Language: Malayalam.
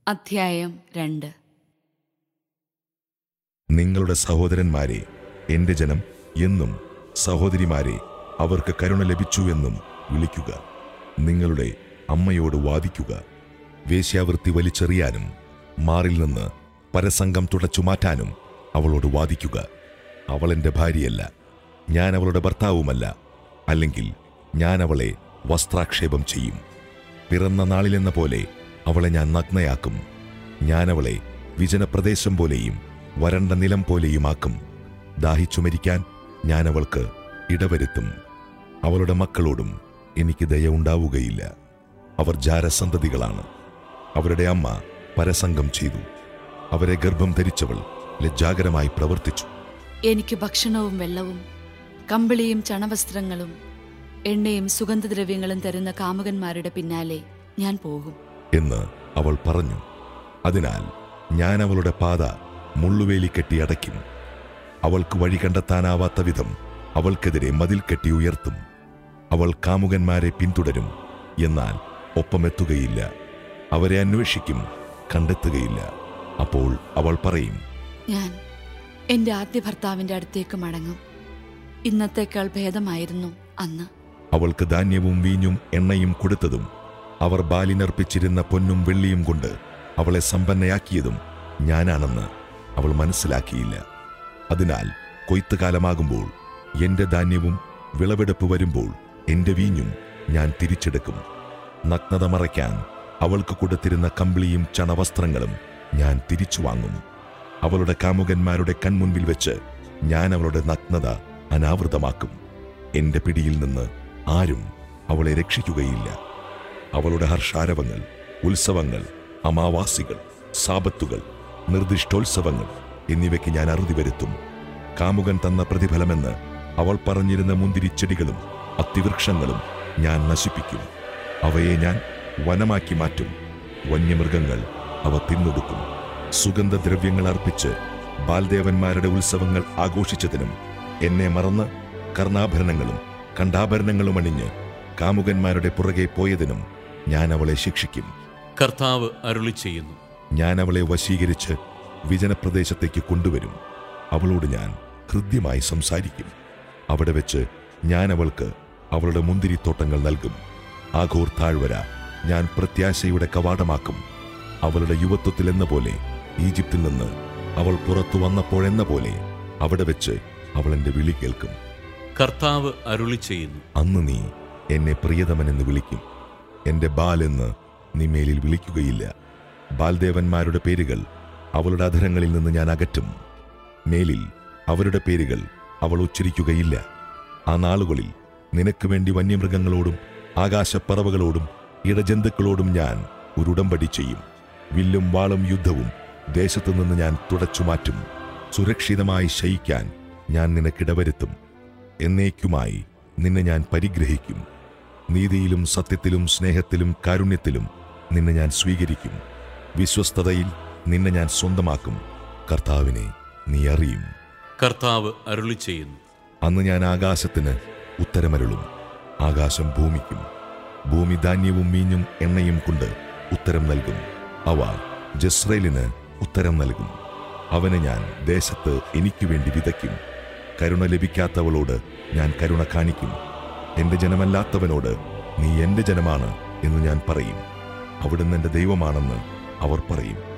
അധ്യായം രണ്ട് നിങ്ങളുടെ സഹോദരന്മാരെ എന്റെ ജനം എന്നും സഹോദരിമാരെ അവർക്ക് കരുണ ലഭിച്ചു എന്നും വിളിക്കുക നിങ്ങളുടെ അമ്മയോട് വാദിക്കുക വേശ്യാവൃത്തി വലിച്ചെറിയാനും മാറിൽ നിന്ന് പരസംഗം തുടച്ചു മാറ്റാനും അവളോട് വാദിക്കുക അവൾ എന്റെ ഭാര്യയല്ല ഞാൻ അവളുടെ ഭർത്താവുമല്ല അല്ലെങ്കിൽ ഞാൻ അവളെ വസ്ത്രാക്ഷേപം ചെയ്യും പിറന്ന നാളിലെന്ന പോലെ അവളെ ഞാൻ നഗ്നയാക്കും ഞാൻ അവളെ വിജനപ്രദേശം പോലെയും വരണ്ട നിലം പോലെയുമാക്കും ദാഹിച്ചു മരിക്കാൻ ഞാൻ അവൾക്ക് ഇടവരുത്തും അവളുടെ മക്കളോടും എനിക്ക് ദയ ഉണ്ടാവുകയില്ല അവർ ജാരസന്തതികളാണ് അവരുടെ അമ്മ പരസംഗം ചെയ്തു അവരെ ഗർഭം ധരിച്ചവൾ ലജ്ജാകരമായി പ്രവർത്തിച്ചു എനിക്ക് ഭക്ഷണവും വെള്ളവും കമ്പിളിയും ചണവസ്ത്രങ്ങളും എണ്ണയും സുഗന്ധദ്രവ്യങ്ങളും തരുന്ന കാമുകന്മാരുടെ പിന്നാലെ ഞാൻ പോകും എന്ന് അവൾ പറഞ്ഞു അതിനാൽ ഞാൻ അവളുടെ പാത മുള്ളുവേലി കെട്ടി അടയ്ക്കും അവൾക്ക് വഴി കണ്ടെത്താനാവാത്ത വിധം അവൾക്കെതിരെ മതിൽ കെട്ടി ഉയർത്തും അവൾ കാമുകന്മാരെ പിന്തുടരും എന്നാൽ ഒപ്പമെത്തുകയില്ല അവരെ അന്വേഷിക്കും കണ്ടെത്തുകയില്ല അപ്പോൾ അവൾ പറയും ഞാൻ എന്റെ ആദ്യ ഭർത്താവിന്റെ അടുത്തേക്ക് മടങ്ങും ഇന്നത്തേക്കാൾ ഭേദമായിരുന്നു അന്ന് അവൾക്ക് ധാന്യവും വീഞ്ഞും എണ്ണയും കൊടുത്തതും അവർ ബാലിനർപ്പിച്ചിരുന്ന പൊന്നും വെള്ളിയും കൊണ്ട് അവളെ സമ്പന്നയാക്കിയതും ഞാനാണെന്ന് അവൾ മനസ്സിലാക്കിയില്ല അതിനാൽ കൊയ്ത്തുകാലമാകുമ്പോൾ എന്റെ ധാന്യവും വിളവെടുപ്പ് വരുമ്പോൾ എന്റെ വീഞ്ഞും ഞാൻ തിരിച്ചെടുക്കും നഗ്നത മറയ്ക്കാൻ അവൾക്ക് കൊടുത്തിരുന്ന കമ്പിളിയും ചണവസ്ത്രങ്ങളും ഞാൻ തിരിച്ചു വാങ്ങും അവളുടെ കാമുകന്മാരുടെ കൺമുൻപിൽ വെച്ച് ഞാൻ അവളുടെ നഗ്നത അനാവൃതമാക്കും എന്റെ പിടിയിൽ നിന്ന് ആരും അവളെ രക്ഷിക്കുകയില്ല അവളുടെ ഹർഷാരവങ്ങൾ ഉത്സവങ്ങൾ അമാവാസികൾ സാപത്തുകൾ നിർദ്ദിഷ്ടോത്സവങ്ങൾ എന്നിവയ്ക്ക് ഞാൻ അറുതി വരുത്തും കാമുകൻ തന്ന പ്രതിഫലമെന്ന് അവൾ പറഞ്ഞിരുന്ന മുന്തിരിച്ചെടികളും അത്തിവൃക്ഷങ്ങളും ഞാൻ നശിപ്പിക്കും അവയെ ഞാൻ വനമാക്കി മാറ്റും വന്യമൃഗങ്ങൾ അവ തിന്നൊടുക്കും സുഗന്ധദ്രവ്യങ്ങൾ അർപ്പിച്ച് ബാൽദേവന്മാരുടെ ഉത്സവങ്ങൾ ആഘോഷിച്ചതിനും എന്നെ മറന്ന് കർണാഭരണങ്ങളും കണ്ഠാഭരണങ്ങളും അണിഞ്ഞ് കാമുകന്മാരുടെ പുറകെ പോയതിനും ഞാൻ അവളെ ശിക്ഷിക്കും കർത്താവ് അരുളി ചെയ്യുന്നു ഞാൻ അവളെ വശീകരിച്ച് വിജനപ്രദേശത്തേക്ക് കൊണ്ടുവരും അവളോട് ഞാൻ ഹൃദ്യമായി സംസാരിക്കും അവിടെ വെച്ച് ഞാൻ അവൾക്ക് അവളുടെ മുന്തിരിത്തോട്ടങ്ങൾ നൽകും ആഘോർ താഴ്വര ഞാൻ പ്രത്യാശയുടെ കവാടമാക്കും അവളുടെ യുവത്വത്തിൽ എന്ന പോലെ ഈജിപ്തിൽ നിന്ന് അവൾ പുറത്തു വന്നപ്പോഴെന്ന പോലെ അവിടെ വെച്ച് അവൾ എന്റെ വിളി കേൾക്കും കർത്താവ് അരുളി ചെയ്യുന്നു അന്ന് നീ എന്നെ പ്രിയതമനെന്ന് വിളിക്കും എന്റെ ബാൽ എന്ന് നീ മേലിൽ വിളിക്കുകയില്ല ബാൽദേവന്മാരുടെ പേരുകൾ അവളുടെ അധരങ്ങളിൽ നിന്ന് ഞാൻ അകറ്റും മേലിൽ അവരുടെ പേരുകൾ അവൾ ഉച്ചരിക്കുകയില്ല ആ നാളുകളിൽ നിനക്ക് വേണ്ടി വന്യമൃഗങ്ങളോടും ആകാശപ്പറവകളോടും ഇടജന്തുക്കളോടും ഞാൻ ഒരു ഉടമ്പടി ചെയ്യും വില്ലും വാളും യുദ്ധവും ദേശത്തു നിന്ന് ഞാൻ തുടച്ചുമാറ്റും സുരക്ഷിതമായി ശയിക്കാൻ ഞാൻ നിനക്കിടവരുത്തും എന്നേക്കുമായി നിന്നെ ഞാൻ പരിഗ്രഹിക്കും നീതിയിലും സത്യത്തിലും സ്നേഹത്തിലും കാരുണ്യത്തിലും നിന്നെ ഞാൻ സ്വീകരിക്കും വിശ്വസ്തതയിൽ നിന്നെ ഞാൻ സ്വന്തമാക്കും കർത്താവിനെ നീ അറിയും കർത്താവ് അരുളി ചെയ്യുന്നു അന്ന് ഞാൻ ആകാശത്തിന് ഉത്തരമരുളും ആകാശം ഭൂമിക്കും ഭൂമി ധാന്യവും മീഞ്ഞും എണ്ണയും കൊണ്ട് ഉത്തരം നൽകും അവ ജസ്രേലിന് ഉത്തരം നൽകും അവനെ ഞാൻ ദേശത്ത് എനിക്ക് വേണ്ടി വിതയ്ക്കും കരുണ ലഭിക്കാത്തവളോട് ഞാൻ കരുണ കാണിക്കും എന്റെ ജനമല്ലാത്തവനോട് നീ എന്റെ ജനമാണ് എന്ന് ഞാൻ പറയും അവിടുന്ന് എന്റെ ദൈവമാണെന്ന് അവർ പറയും